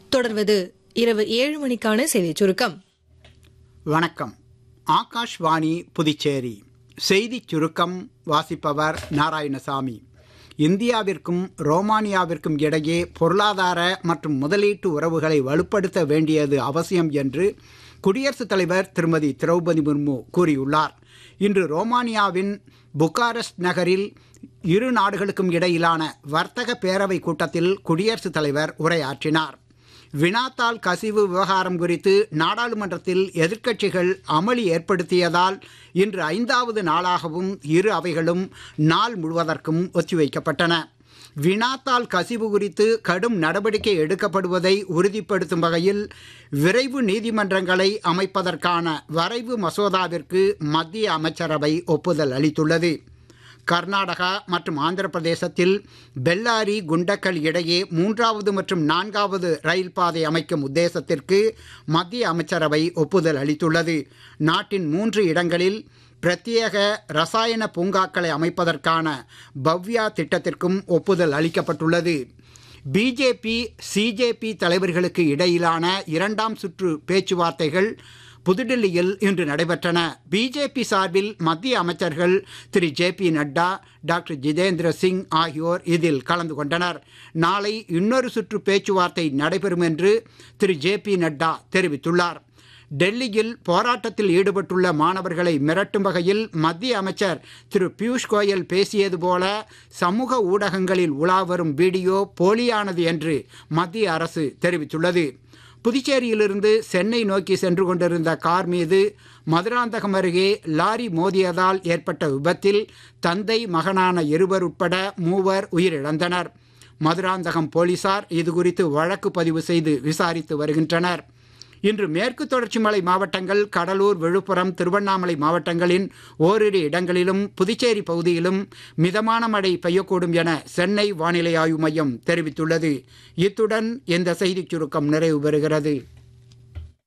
தொடர்வது இரவு ஏழு மணிக்கான செய்திச் சுருக்கம் வணக்கம் ஆகாஷ்வாணி புதுச்சேரி செய்திச் சுருக்கம் வாசிப்பவர் நாராயணசாமி இந்தியாவிற்கும் ரோமானியாவிற்கும் இடையே பொருளாதார மற்றும் முதலீட்டு உறவுகளை வலுப்படுத்த வேண்டியது அவசியம் என்று குடியரசுத் தலைவர் திருமதி திரௌபதி முர்மு கூறியுள்ளார் இன்று ரோமானியாவின் புக்காரெஸ்ட் நகரில் இரு நாடுகளுக்கும் இடையிலான வர்த்தக பேரவை கூட்டத்தில் குடியரசுத் தலைவர் உரையாற்றினார் வினாத்தாள் கசிவு விவகாரம் குறித்து நாடாளுமன்றத்தில் எதிர்க்கட்சிகள் அமளி ஏற்படுத்தியதால் இன்று ஐந்தாவது நாளாகவும் இரு அவைகளும் நாள் முழுவதற்கும் ஒத்திவைக்கப்பட்டன வினாத்தாள் கசிவு குறித்து கடும் நடவடிக்கை எடுக்கப்படுவதை உறுதிப்படுத்தும் வகையில் விரைவு நீதிமன்றங்களை அமைப்பதற்கான வரைவு மசோதாவிற்கு மத்திய அமைச்சரவை ஒப்புதல் அளித்துள்ளது கர்நாடகா மற்றும் ஆந்திர பிரதேசத்தில் பெல்லாரி குண்டக்கல் இடையே மூன்றாவது மற்றும் நான்காவது ரயில் பாதை அமைக்கும் உத்தேசத்திற்கு மத்திய அமைச்சரவை ஒப்புதல் அளித்துள்ளது நாட்டின் மூன்று இடங்களில் பிரத்யேக ரசாயன பூங்காக்களை அமைப்பதற்கான பவ்யா திட்டத்திற்கும் ஒப்புதல் அளிக்கப்பட்டுள்ளது பிஜேபி சிஜேபி தலைவர்களுக்கு இடையிலான இரண்டாம் சுற்று பேச்சுவார்த்தைகள் புதுடில்லியில் இன்று நடைபெற்றன பிஜேபி சார்பில் மத்திய அமைச்சர்கள் Thiru J P Nadda doctor Jitendra Singh ஆகியோர் இதில் கலந்து கொண்டனர் நாளை இன்னொரு சுற்று பேச்சுவார்த்தை நடைபெறும் என்று திரு ஜே பி நட்டா தெரிவித்துள்ளார் டெல்லியில் போராட்டத்தில் ஈடுபட்டுள்ள மாணவர்களை மிரட்டும் வகையில் மத்திய அமைச்சர் திரு பியூஷ் கோயல் பேசியது போல சமூக ஊடகங்களில் உலாவரும் வீடியோ போலியானது என்று மத்திய அரசு தெரிவித்துள்ளது புதுச்சேரியிலிருந்து சென்னை நோக்கி சென்று கொண்டிருந்த கார் மீது மதுராந்தகம் அருகே லாரி மோதியதால் ஏற்பட்ட விபத்தில் தந்தை மகனான இருவர் உட்பட மூவர் உயிரிழந்தனர் மதுராந்தகம் போலீசார் இதுகுறித்து வழக்கு பதிவு செய்து விசாரித்து வருகின்றனர் இன்று மேற்கு தொடர்ச்சி மலை மாவட்டங்கள் கடலூர் விழுப்புரம் திருவண்ணாமலை மாவட்டங்களின் ஓரிரு இடங்களிலும் புதுச்சேரி பகுதியிலும் மிதமான மழை பெய்யக்கூடும் என சென்னை வானிலை ஆய்வு மையம் தெரிவித்துள்ளது இத்துடன் இந்த செய்திச் சுருக்கம் நிறைவு பெறுகிறது